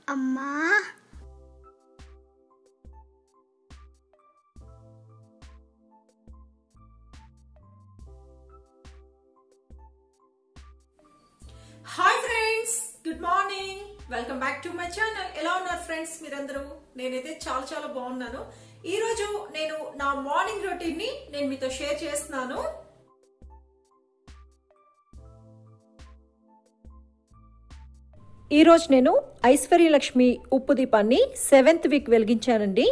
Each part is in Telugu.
అమ్మా hi friends good morning welcome back to my channel ఎలా ఉన్నారు ఫ్రెండ్స్ మీరందరూ నేనైతే చాలా చాలా బాగున్నాను ఈ రోజు నేను నా మార్నింగ్ రొటీన్ ని నేను మీతో షేర్ చేస్తున్నాను ఈరోజు నేను ఐశ్వర్యలక్ష్మి ఉప్పు దీపాన్ని సెవెంత్ వీక్ వెలిగించానండి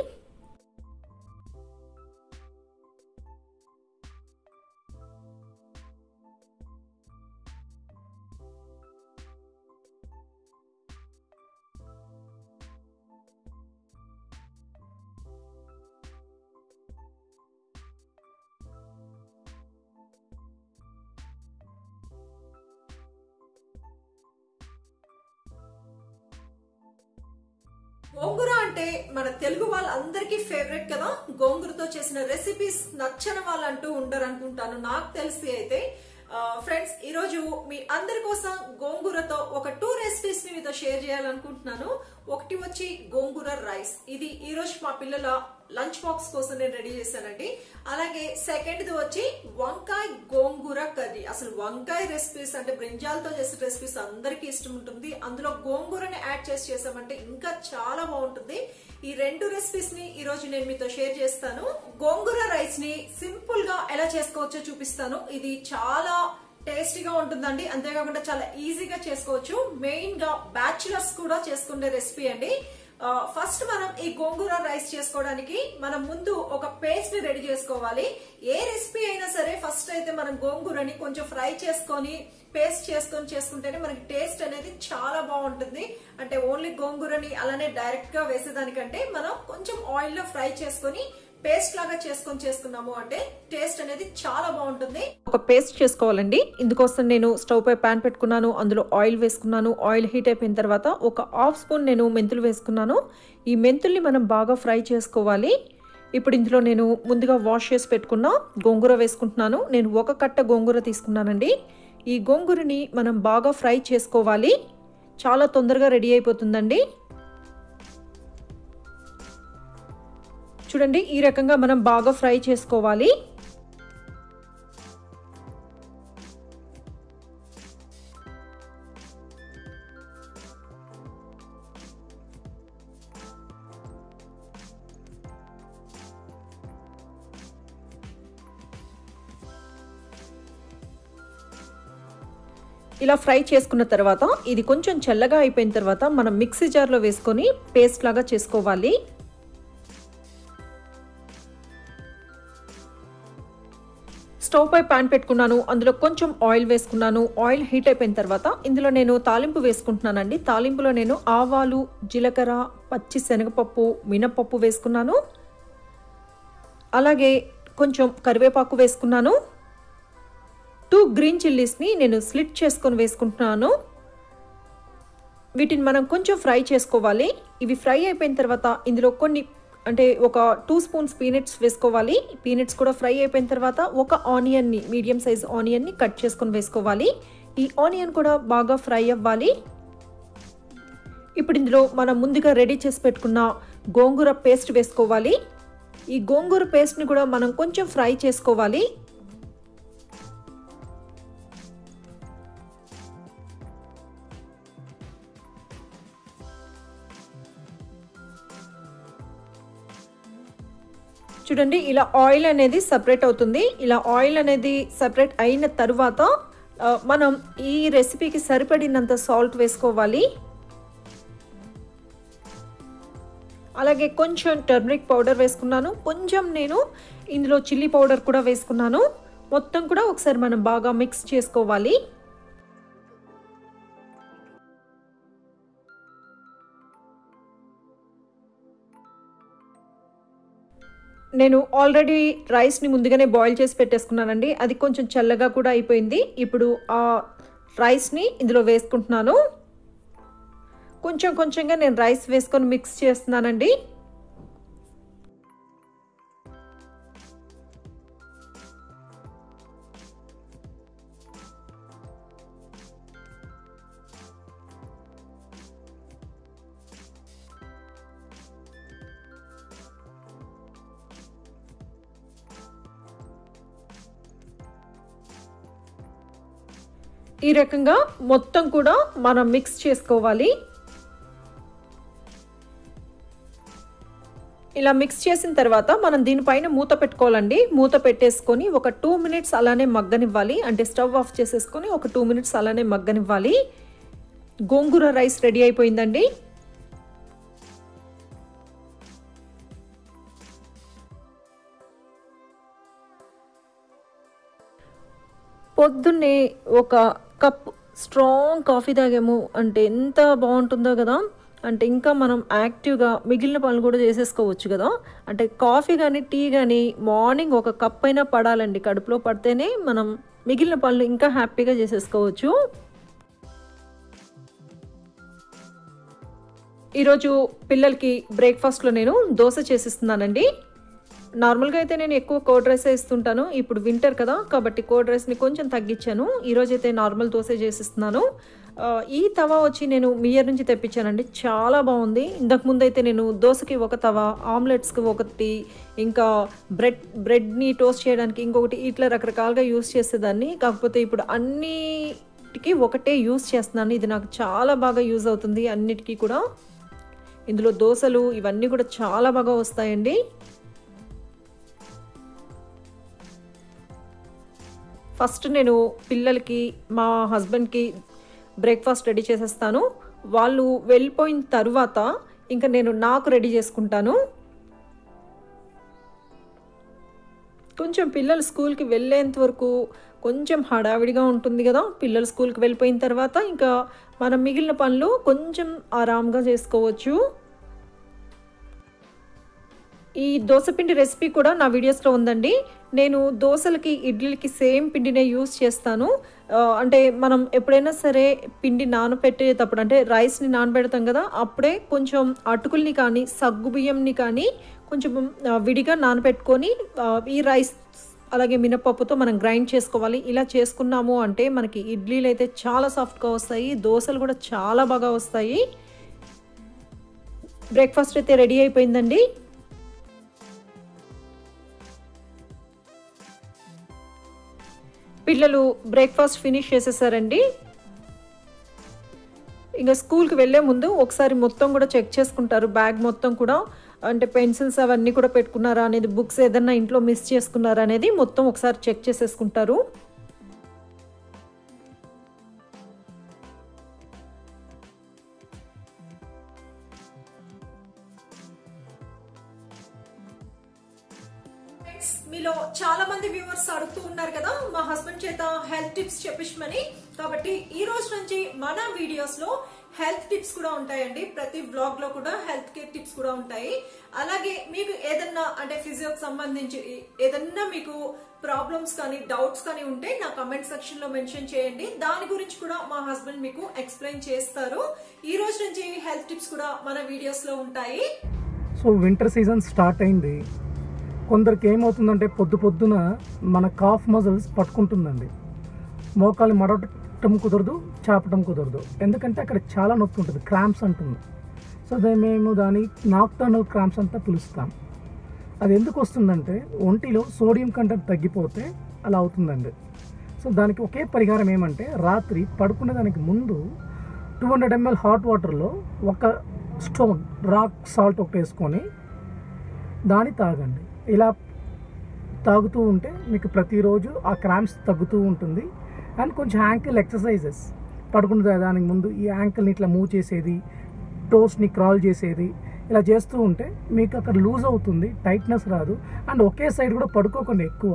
గోంగూర అంటే మన తెలుగు వాళ్ళందరికీ ఫేవరెట్ కదా గోంగూరతో చేసిన రెసిపీస్ నచ్చని వాళ్ళు అంటూ ఉండరు అనుకుంటాను నాకు తెలిసి అయితే ఫ్రెండ్స్ ఈ రోజు మీ అందరి కోసం గోంగూరతో ఒక టూ రెసిపీస్ ని మీతో షేర్ చేయాలనుకుంటున్నాను ఒకటి వచ్చి గోంగూర రైస్ ఇది ఈ రోజు మా పిల్లల లంచ్ బాక్స్ కోసం నేను రెడీ చేశానండి అలాగే సెకండ్ వచ్చి వంకాయ గోంగూర కర్రీ అసలు వంకాయ రెసిపీస్ అంటే బ్రింజాలతో చేసే రెసిపీస్ అందరికీ ఇష్టం ఉంటుంది అందులో గోంగూరని యాడ్ చేసి చేసామంటే ఇంకా చాలా బాగుంటుంది ఈ రెండు రెసిపీస్ ని ఈ రోజు నేను మీతో షేర్ చేస్తాను గోంగూర రైస్ ని సింపుల్ గా ఎలా చేసుకోవచ్చో చూపిస్తాను ఇది చాలా టేస్టీగా ఉంటుందండి అంతేకాకుండా చాలా ఈజీగా చేసుకోవచ్చు మెయిన్ గా బ్యాచులర్స్ కూడా చేసుకునే రెసిపీ అండి ఫస్ట్ మనం ఈ గోంగూర రైస్ చేసుకోవడానికి మనం ముందు ఒక పేస్ట్ ని రెడీ చేసుకోవాలి ఏ రెసిపీ అయినా సరే ఫస్ట్ అయితే మనం గోంగూరని కొంచెం ఫ్రై చేసుకొని పేస్ట్ చేసుకొని చేసుకుంటేనే మనకి టేస్ట్ అనేది చాలా బాగుంటుంది అంటే ఓన్లీ గోంగూరని అలానే డైరెక్ట్ గా వేసేదానికంటే మనం కొంచెం ఆయిల్ లో ఫ్రై చేసుకొని పేస్ట్ లాగా చేసుకొని చేసుకున్నాము అంటే టేస్ట్ అనేది చాలా బాగుంటుంది ఒక పేస్ట్ చేసుకోవాలండి ఇందుకోసం నేను స్టవ్ పై ప్యాన్ పెట్టుకున్నాను అందులో ఆయిల్ వేసుకున్నాను ఆయిల్ హీట్ అయిపోయిన తర్వాత ఒక హాఫ్ స్పూన్ నేను మెంతులు వేసుకున్నాను ఈ మెంతుల్ని మనం బాగా ఫ్రై చేసుకోవాలి ఇప్పుడు ఇందులో నేను ముందుగా వాష్ చేసి పెట్టుకున్న గోంగూర వేసుకుంటున్నాను నేను ఒక కట్ట గోంగూర తీసుకున్నానండి ఈ గోంగూరని మనం బాగా ఫ్రై చేసుకోవాలి చాలా తొందరగా రెడీ అయిపోతుందండి చూడండి ఈ రకంగా మనం బాగా ఫ్రై చేసుకోవాలి ఇలా ఫ్రై చేసుకున్న తర్వాత ఇది కొంచెం చల్లగా అయిపోయిన తర్వాత మనం మిక్సీ జార్లో వేసుకొని పేస్ట్ లాగా చేసుకోవాలి స్టవ్ పై పాన్ పెట్టుకున్నాను అందులో కొంచెం ఆయిల్ వేసుకున్నాను ఆయిల్ హీట్ అయిపోయిన తర్వాత ఇందులో నేను తాలింపు వేసుకుంటున్నానండి తాలింపులో నేను ఆవాలు జీలకర్ర పచ్చి శనగపప్పు మినపప్పు వేసుకున్నాను అలాగే కొంచెం కరివేపాకు వేసుకున్నాను టూ గ్రీన్ చిల్లీస్ని నేను స్లిట్ చేసుకొని వేసుకుంటున్నాను వీటిని మనం కొంచెం ఫ్రై చేసుకోవాలి ఇవి ఫ్రై అయిపోయిన తర్వాత ఇందులో కొన్ని అంటే ఒక టూ స్పూన్స్ పీనట్స్ వేసుకోవాలి పీనట్స్ కూడా ఫ్రై అయిపోయిన తర్వాత ఒక ఆనియన్ని మీడియం సైజ్ ఆనియన్ని కట్ చేసుకొని వేసుకోవాలి ఈ ఆనియన్ కూడా బాగా ఫ్రై అవ్వాలి ఇప్పుడు ఇందులో మనం ముందుగా రెడీ చేసి పెట్టుకున్న గోంగూర పేస్ట్ వేసుకోవాలి ఈ గోంగూర పేస్ట్ని కూడా మనం కొంచెం ఫ్రై చేసుకోవాలి చూడండి ఇలా ఆయిల్ అనేది సపరేట్ అవుతుంది ఇలా ఆయిల్ అనేది సపరేట్ అయిన తర్వాత మనం ఈ రెసిపీకి సరిపడినంత సాల్ట్ వేసుకోవాలి అలాగే కొంచెం టర్మరిక్ పౌడర్ వేసుకున్నాను కొంచెం నేను ఇందులో చిల్లీ పౌడర్ కూడా వేసుకున్నాను మొత్తం కూడా ఒకసారి మనం బాగా మిక్స్ చేసుకోవాలి నేను ఆల్రెడీ రైస్ని ముందుగానే బాయిల్ చేసి పెట్టేసుకున్నానండి అది కొంచెం చల్లగా కూడా అయిపోయింది ఇప్పుడు ఆ రైస్ని ఇందులో వేసుకుంటున్నాను కొంచెం కొంచెంగా నేను రైస్ వేసుకొని మిక్స్ చేస్తున్నానండి ఈ రకంగా మొత్తం కూడా మనం మిక్స్ చేసుకోవాలి ఇలా మిక్స్ చేసిన తర్వాత మనం దీనిపైన మూత పెట్టుకోవాలండి మూత పెట్టేసుకొని ఒక టూ మినిట్స్ అలానే మగ్గనివ్వాలి అంటే స్టవ్ ఆఫ్ చేసేసుకొని ఒక టూ మినిట్స్ అలానే మగ్గనివ్వాలి గోంగూర రైస్ రెడీ అయిపోయిందండి పొద్దున్నే ఒక కప్ స్ట్రాంగ్ కాఫీ తాగాము అంటే ఎంత బాగుంటుందో కదా అంటే ఇంకా మనం యాక్టివ్గా మిగిలిన పనులు కూడా చేసేసుకోవచ్చు కదా అంటే కాఫీ కానీ టీ కానీ మార్నింగ్ ఒక కప్ అయినా పడాలండి కడుపులో పడితేనే మనం మిగిలిన పనులు ఇంకా హ్యాపీగా చేసేసుకోవచ్చు ఈరోజు పిల్లలకి బ్రేక్ఫాస్ట్లో నేను దోశ చేసిస్తున్నానండి నార్మల్గా అయితే నేను ఎక్కువ కోడ్ రైస్ ఇస్తుంటాను ఇప్పుడు వింటర్ కదా కాబట్టి కోడ్ రైస్ని కొంచెం తగ్గించాను ఈరోజు అయితే నార్మల్ దోశ చేసిస్తున్నాను ఈ తవా వచ్చి నేను మియర్ నుంచి తెప్పించానండి చాలా బాగుంది ఇంతకుముందు అయితే నేను దోశకి ఒక తవా ఆమ్లెట్స్కి ఒకటి ఇంకా బ్రెడ్ బ్రెడ్ని టోస్ట్ చేయడానికి ఇంకొకటి ఇట్లా రకరకాలుగా యూస్ చేసేదాన్ని కాకపోతే ఇప్పుడు అన్నిటికీ ఒకటే యూస్ చేస్తున్నాను ఇది నాకు చాలా బాగా యూజ్ అవుతుంది అన్నిటికీ కూడా ఇందులో దోశలు ఇవన్నీ కూడా చాలా బాగా వస్తాయండి ఫస్ట్ నేను పిల్లలకి మా హస్బెండ్కి బ్రేక్ఫాస్ట్ రెడీ చేసేస్తాను వాళ్ళు వెళ్ళిపోయిన తర్వాత ఇంకా నేను నాకు రెడీ చేసుకుంటాను కొంచెం పిల్లలు స్కూల్కి వెళ్ళేంత వరకు కొంచెం హడావిడిగా ఉంటుంది కదా పిల్లలు స్కూల్కి వెళ్ళిపోయిన తర్వాత ఇంకా మనం మిగిలిన పనులు కొంచెం ఆరాంగా చేసుకోవచ్చు ఈ దోశపిండి రెసిపీ కూడా నా వీడియోస్లో ఉందండి నేను దోశలకి ఇడ్లీలకి సేమ్ పిండినే యూస్ చేస్తాను అంటే మనం ఎప్పుడైనా సరే పిండి నానబెట్టేటప్పుడు అంటే రైస్ని నానబెడతాం కదా అప్పుడే కొంచెం అటుకుల్ని కానీ సగ్గు బియ్యంని కానీ కొంచెం విడిగా నానబెట్టుకొని ఈ రైస్ అలాగే మినపప్పుతో మనం గ్రైండ్ చేసుకోవాలి ఇలా చేసుకున్నాము అంటే మనకి ఇడ్లీలు అయితే చాలా సాఫ్ట్గా వస్తాయి దోశలు కూడా చాలా బాగా వస్తాయి బ్రేక్ఫాస్ట్ అయితే రెడీ అయిపోయిందండి పిల్లలు బ్రేక్ఫాస్ట్ ఫినిష్ చేసేసారండి ఇంకా స్కూల్కి వెళ్ళే ముందు ఒకసారి మొత్తం కూడా చెక్ చేసుకుంటారు బ్యాగ్ మొత్తం కూడా అంటే పెన్సిల్స్ అవన్నీ కూడా పెట్టుకున్నారా అనేది బుక్స్ ఏదన్నా ఇంట్లో మిస్ చేసుకున్నారా అనేది మొత్తం ఒకసారి చెక్ చేసేసుకుంటారు మీలో చాలా మంది వ్యూవర్స్ అడుగుతూ ఉన్నారు కదా మా హస్బెండ్ చేత హెల్త్ టిప్స్ చెప్పించమని కాబట్టి ఈ రోజు నుంచి మన వీడియోస్ లో హెల్త్ టిప్స్ కూడా ఉంటాయండి ప్రతి బ్లాగ్ లో కూడా హెల్త్ కేర్ టిప్స్ కూడా ఉంటాయి అలాగే మీకు ఏదన్నా అంటే ఫిజియోకి సంబంధించి ఏదన్నా మీకు ప్రాబ్లమ్స్ కానీ డౌట్స్ కానీ ఉంటే నా కమెంట్ సెక్షన్ లో మెన్షన్ చేయండి దాని గురించి కూడా మా హస్బెండ్ మీకు ఎక్స్ప్లెయిన్ చేస్తారు ఈ రోజు నుంచి హెల్త్ టిప్స్ కూడా మన వీడియోస్ లో ఉంటాయి సో వింటర్ సీజన్ స్టార్ట్ అయింది కొందరికి ఏమవుతుందంటే పొద్దు పొద్దున మన కాఫ్ మజిల్స్ పట్టుకుంటుందండి మోకాలు మడటం కుదరదు చాపటం కుదరదు ఎందుకంటే అక్కడ చాలా నొప్పి ఉంటుంది క్రాంప్స్ అంటుంది సో దాన్ని మేము దాని నాక్టర్నల్ క్రాంప్స్ అంతా పిలుస్తాం అది ఎందుకు వస్తుందంటే ఒంటిలో సోడియం కంటెంట్ తగ్గిపోతే అలా అవుతుందండి సో దానికి ఒకే పరిహారం ఏమంటే రాత్రి పడుకునే దానికి ముందు టూ హండ్రెడ్ ఎంఎల్ హాట్ వాటర్లో ఒక స్టోన్ రాక్ సాల్ట్ ఒకటి వేసుకొని దాన్ని తాగండి ఇలా తాగుతూ ఉంటే మీకు ప్రతిరోజు ఆ క్రాంప్స్ తగ్గుతూ ఉంటుంది అండ్ కొంచెం యాంకిల్ ఎక్సర్సైజెస్ పడుకునే దానికి ముందు ఈ యాంకిల్ని ఇట్లా మూవ్ చేసేది టోస్ని క్రాల్ చేసేది ఇలా చేస్తూ ఉంటే మీకు అక్కడ లూజ్ అవుతుంది టైట్నెస్ రాదు అండ్ ఒకే సైడ్ కూడా పడుకోకుండా ఎక్కువ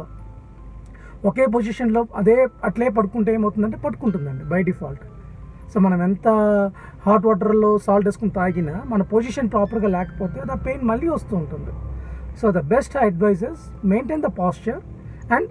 ఒకే పొజిషన్లో అదే అట్లే పడుకుంటే ఏమవుతుందంటే పడుకుంటుందండి బై డిఫాల్ట్ సో మనం ఎంత హాట్ వాటర్లో సాల్ట్ వేసుకుని తాగినా మన పొజిషన్ ప్రాపర్గా లేకపోతే అది ఆ పెయిన్ మళ్ళీ వస్తూ ఉంటుంది so the best advises maintain the posture and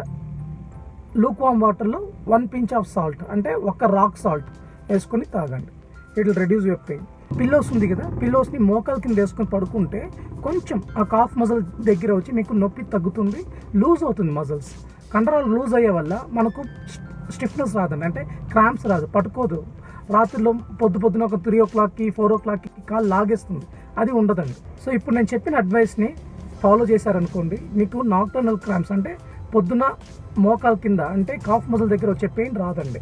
lukewarm వాటర్లో వన్ పించ్ ఆఫ్ సాల్ట్ అంటే ఒక రాక్ సాల్ట్ వేసుకొని తాగండి it will reduce your pain pillows ఉంది కదా పిల్లోస్ని మోకాల కింద వేసుకొని పడుకుంటే కొంచెం ఆ కాఫ్ మజిల్ దగ్గర వచ్చి మీకు నొప్పి తగ్గుతుంది లూజ్ అవుతుంది మజిల్స్ కండరాలు లూజ్ అయ్యే వల్ల మనకు స్టిఫ్నెస్ రాదండి అంటే క్రాంప్స్ రాదు పట్టుకోదు రాత్రిలో పొద్దు పొద్దున ఒక త్రీ ఓ క్లాక్కి ఫోర్ ఓ క్లాక్కి కాలు లాగేస్తుంది అది ఉండదండి సో ఇప్పుడు నేను చెప్పిన అడ్వైస్ని ఫాలో చేశారనుకోండి మీకు నాక్టర్నల్ క్రాంప్స్ అంటే పొద్దున మోకాల కింద అంటే కాఫ్ మజిల్ దగ్గర వచ్చే పెయిన్ రాదండి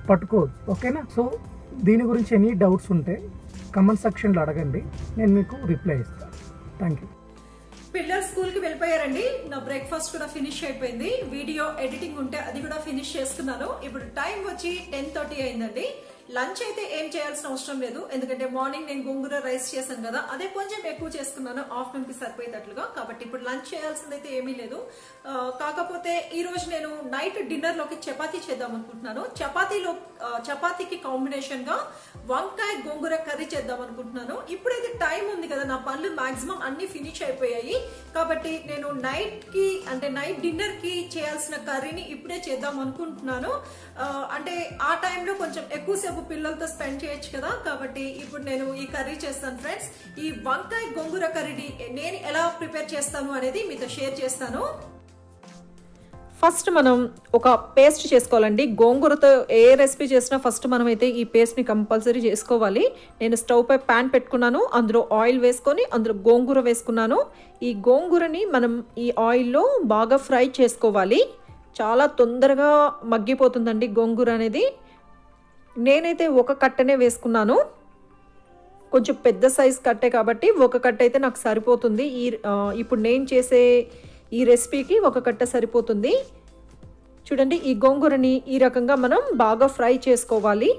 పట్టుకోదు ఓకేనా సో దీని గురించి ఎనీ డౌట్స్ ఉంటే కమెంట్ సెక్షన్లో అడగండి నేను మీకు రిప్లై ఇస్తాను థ్యాంక్ యూ పిల్లలు స్కూల్ కి వెళ్ళిపోయారండి నా బ్రేక్ఫాస్ట్ కూడా ఫినిష్ అయిపోయింది వీడియో ఎడిటింగ్ ఉంటే అది కూడా ఫినిష్ చేసుకున్నాను ఇప్పుడు టైం వచ్చి టెన్ థర్టీ అయిందండి లంచ్ అయితే ఏం చేయాల్సిన అవసరం లేదు ఎందుకంటే మార్నింగ్ నేను గోంగూర రైస్ చేశాను కదా అదే కొంచెం ఎక్కువ చేసుకున్నాను ఆఫ్టర్నూన్ కి సరిపోయేటట్లుగా కాబట్టి ఇప్పుడు లంచ్ చేయాల్సిందైతే ఏమీ లేదు ఆ, కాకపోతే ఈ రోజు నేను నైట్ డిన్నర్ లోకి చపాతీ చేద్దాం అనుకుంటున్నాను చపాతీలో ఆ, చపాతీకి కాంబినేషన్ గా వంకాయ గోంగూర కర్రీ చేద్దాం అనుకుంటున్నాను ఇప్పుడైతే టైం ఉంది కదా నా పనులు మాక్సిమం అన్ని ఫినిష్ అయిపోయాయి కాబట్టి నేను నైట్ కి అంటే నైట్ డిన్నర్ కి చేయాల్సిన కర్రీని ఇప్పుడే చేద్దాం అనుకుంటున్నాను ఆ, అంటే ఆ టైంలో కొంచెం ఎక్కువసేపు పిల్లలతో స్పెండ్ చేయొచ్చు కదా కాబట్టి ఇప్పుడు నేను ఈ కర్రీ చేస్తాను ఫ్రెండ్స్ ఈ వంకాయ గోంగూర కర్రీని నేను ఎలా ప్రిపేర్ చేస్తాను అనేది మీతో షేర్ చేస్తాను ఫస్ట్ మనం ఒక పేస్ట్ చేసుకోవాలండి గోంగూరతో ఏ రెసిపీ చేసినా ఫస్ట్ మనం అయితే ఈ పేస్ట్ని కంపల్సరీ చేసుకోవాలి నేను స్టవ్ పై ప్యాన్ పెట్టుకున్నాను అందులో ఆయిల్ వేసుకొని అందులో గోంగూర వేసుకున్నాను ఈ గోంగూరని మనం ఈ ఆయిల్లో బాగా ఫ్రై చేసుకోవాలి చాలా తొందరగా మగ్గిపోతుందండి గోంగూర అనేది నేనైతే ఒక కట్టనే వేసుకున్నాను కొంచెం పెద్ద సైజ్ కట్టే కాబట్టి ఒక కట్ట అయితే నాకు సరిపోతుంది ఈ ఆ, ఇప్పుడు నేను చేసే ఈ రెసిపీకి ఒక కట్ట సరిపోతుంది చూడండి ఈ గోంగూరని ఈ రకంగా మనం బాగా ఫ్రై చేసుకోవాలి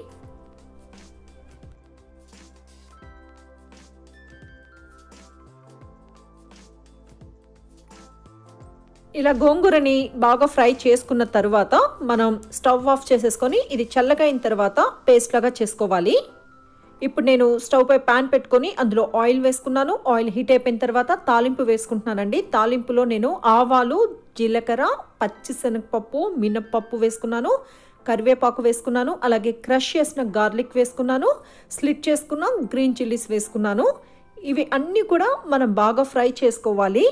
ఇలా గోంగూరని బాగా ఫ్రై చేసుకున్న తర్వాత మనం స్టవ్ ఆఫ్ చేసేసుకొని ఇది చల్లగా అయిన తర్వాత పేస్ట్ లాగా చేసుకోవాలి ఇప్పుడు నేను స్టవ్ పై ప్యాన్ పెట్టుకొని అందులో ఆయిల్ వేసుకున్నాను ఆయిల్ హీట్ అయిపోయిన తర్వాత తాలింపు వేసుకుంటున్నానండి తాలింపులో నేను ఆవాలు జీలకర్ర పచ్చిశనగపప్పు మినప్పప్పు వేసుకున్నాను కరివేపాకు వేసుకున్నాను అలాగే క్రష్ చేసిన గార్లిక్ వేసుకున్నాను స్లిట్ చేసుకున్న గ్రీన్ చిల్లీస్ వేసుకున్నాను ఇవి అన్నీ కూడా మనం బాగా ఫ్రై చేసుకోవాలి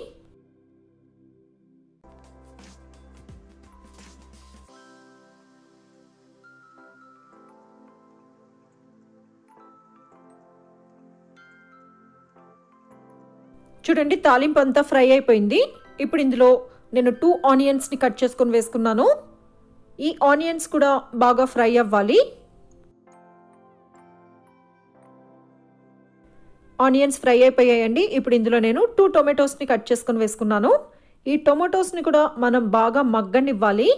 చూడండి తాలింపు అంతా ఫ్రై అయిపోయింది ఇప్పుడు ఇందులో నేను టూ ఆనియన్స్ని కట్ చేసుకొని వేసుకున్నాను ఈ ఆనియన్స్ కూడా బాగా ఫ్రై అవ్వాలి ఆనియన్స్ ఫ్రై అయిపోయాయండి ఇప్పుడు ఇందులో నేను టూ టొమాటోస్ని కట్ చేసుకొని వేసుకున్నాను ఈ టొమాటోస్ని కూడా మనం బాగా మగ్గనివ్వాలి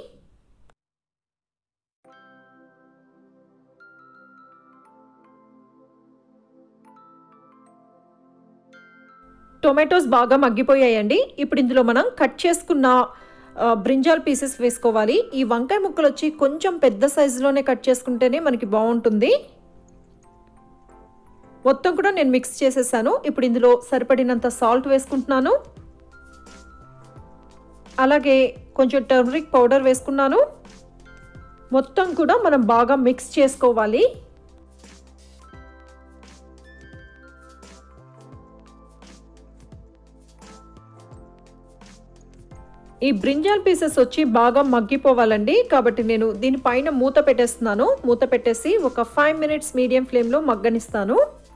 టొమాటోస్ బాగా మగ్గిపోయాయండి ఇప్పుడు ఇందులో మనం కట్ చేసుకున్న ఆ, బ్రింజాల్ పీసెస్ వేసుకోవాలి ఈ వంకాయ ముక్కలు వచ్చి కొంచెం పెద్ద సైజులోనే కట్ చేసుకుంటేనే మనకి బాగుంటుంది మొత్తం కూడా నేను మిక్స్ చేసేసాను ఇప్పుడు ఇందులో సరిపడినంత సాల్ట్ వేసుకుంటున్నాను అలాగే కొంచెం టర్మరిక్ పౌడర్ వేసుకున్నాను మొత్తం కూడా మనం బాగా మిక్స్ చేసుకోవాలి ఈ బ్రింజాల్ పీసెస్ వచ్చి బాగా మగ్గిపోవాలండి కాబట్టి నేను దీనిపైన మూత పెట్టేస్తున్నాను మూత పెట్టేసి ఒక ఫైవ్ మినిట్స్ మీడియం ఫ్లేమ్లో మగ్గనిస్తాను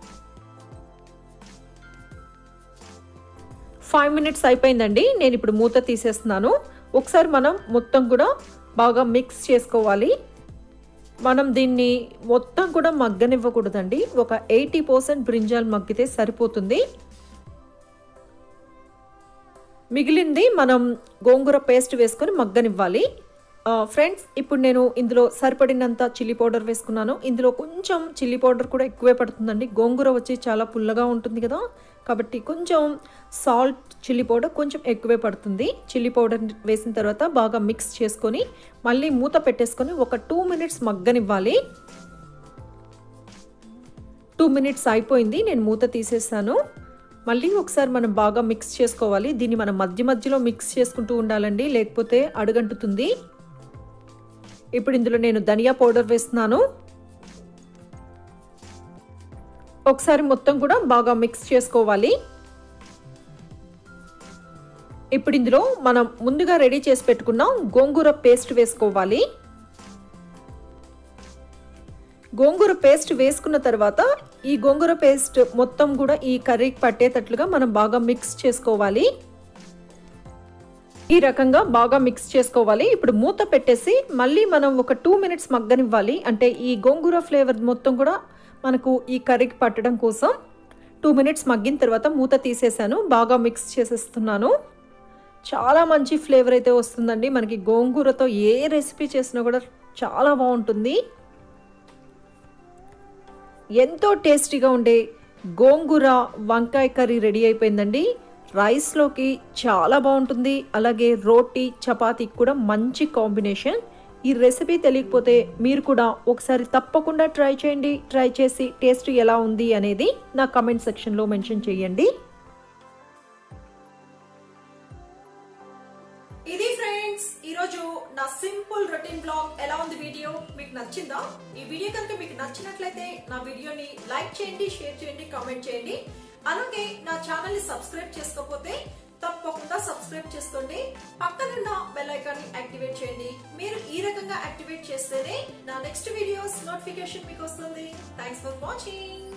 ఫైవ్ మినిట్స్ అయిపోయిందండి నేను ఇప్పుడు మూత తీసేస్తున్నాను ఒకసారి మనం మొత్తం కూడా బాగా మిక్స్ చేసుకోవాలి మనం దీన్ని మొత్తం కూడా మగ్గనివ్వకూడదండి ఒక ఎయిటీ పర్సెంట్ బ్రింజాల్ మగ్గితే సరిపోతుంది మిగిలింది మనం గోంగూర పేస్ట్ వేసుకొని మగ్గనివ్వాలి ఫ్రెండ్స్ ఇప్పుడు నేను ఇందులో సరిపడినంత చిల్లీ పౌడర్ వేసుకున్నాను ఇందులో కొంచెం చిల్లీ పౌడర్ కూడా ఎక్కువే పడుతుందండి గోంగూర వచ్చి చాలా పుల్లగా ఉంటుంది కదా కాబట్టి కొంచెం సాల్ట్ చిల్లీ పౌడర్ కొంచెం ఎక్కువే పడుతుంది చిల్లీ పౌడర్ వేసిన తర్వాత బాగా మిక్స్ చేసుకొని మళ్ళీ మూత పెట్టేసుకొని ఒక టూ మినిట్స్ మగ్గనివ్వాలి టూ మినిట్స్ అయిపోయింది నేను మూత తీసేసాను మళ్ళీ ఒకసారి మనం బాగా మిక్స్ చేసుకోవాలి దీన్ని మనం మధ్య మధ్యలో మిక్స్ చేసుకుంటూ ఉండాలండి లేకపోతే అడుగంటుతుంది ఇప్పుడు ఇందులో నేను ధనియా పౌడర్ వేస్తున్నాను ఒకసారి మొత్తం కూడా బాగా మిక్స్ చేసుకోవాలి ఇప్పుడు ఇందులో మనం ముందుగా రెడీ చేసి పెట్టుకున్న గోంగూర పేస్ట్ వేసుకోవాలి గోంగూర పేస్ట్ వేసుకున్న తర్వాత ఈ గోంగూర పేస్ట్ మొత్తం కూడా ఈ కర్రీకి పట్టేటట్లుగా మనం బాగా మిక్స్ చేసుకోవాలి ఈ రకంగా బాగా మిక్స్ చేసుకోవాలి ఇప్పుడు మూత పెట్టేసి మళ్ళీ మనం ఒక టూ మినిట్స్ మగ్గనివ్వాలి అంటే ఈ గోంగూర ఫ్లేవర్ మొత్తం కూడా మనకు ఈ కర్రీకి పట్టడం కోసం టూ మినిట్స్ మగ్గిన తర్వాత మూత తీసేసాను బాగా మిక్స్ చేసేస్తున్నాను చాలా మంచి ఫ్లేవర్ అయితే వస్తుందండి మనకి గోంగూరతో ఏ రెసిపీ చేసినా కూడా చాలా బాగుంటుంది ఎంతో టేస్టీగా ఉండే గోంగూర వంకాయ కర్రీ రెడీ అయిపోయిందండి రైస్లోకి చాలా బాగుంటుంది అలాగే రోటీ చపాతీకి కూడా మంచి కాంబినేషన్ ఈ రెసిపీ తెలియకపోతే మీరు కూడా ఒకసారి తప్పకుండా ట్రై చేయండి ట్రై చేసి టేస్ట్ ఎలా ఉంది అనేది నా కమెంట్ సెక్షన్లో మెన్షన్ చేయండి ఇది ఫ్రెండ్స్ ఈరోజు నా సింపుల్ రొటీన్ బ్లాగ్ ఎలా ఉంది వీడియో మీకు నచ్చిందా ఈ వీడియో కనుక మీకు నచ్చినట్లయితే నా వీడియోని లైక్ చేయండి షేర్ చేయండి కామెంట్ చేయండి అలాగే నా ఛానల్ ని సబ్స్క్రైబ్ చేసుకోకపోతే తప్పకుండా సబ్స్క్రైబ్ చేసుకోండి పక్కనున్న బెల్ ఐకాన్ ని యాక్టివేట్ చేయండి మీరు ఈ రకంగా యాక్టివేట్ చేస్తేనే నా నెక్స్ట్ వీడియోస్ నోటిఫికేషన్ మీకు వస్తుంది థ్యాంక్స్ ఫర్ వాచింగ్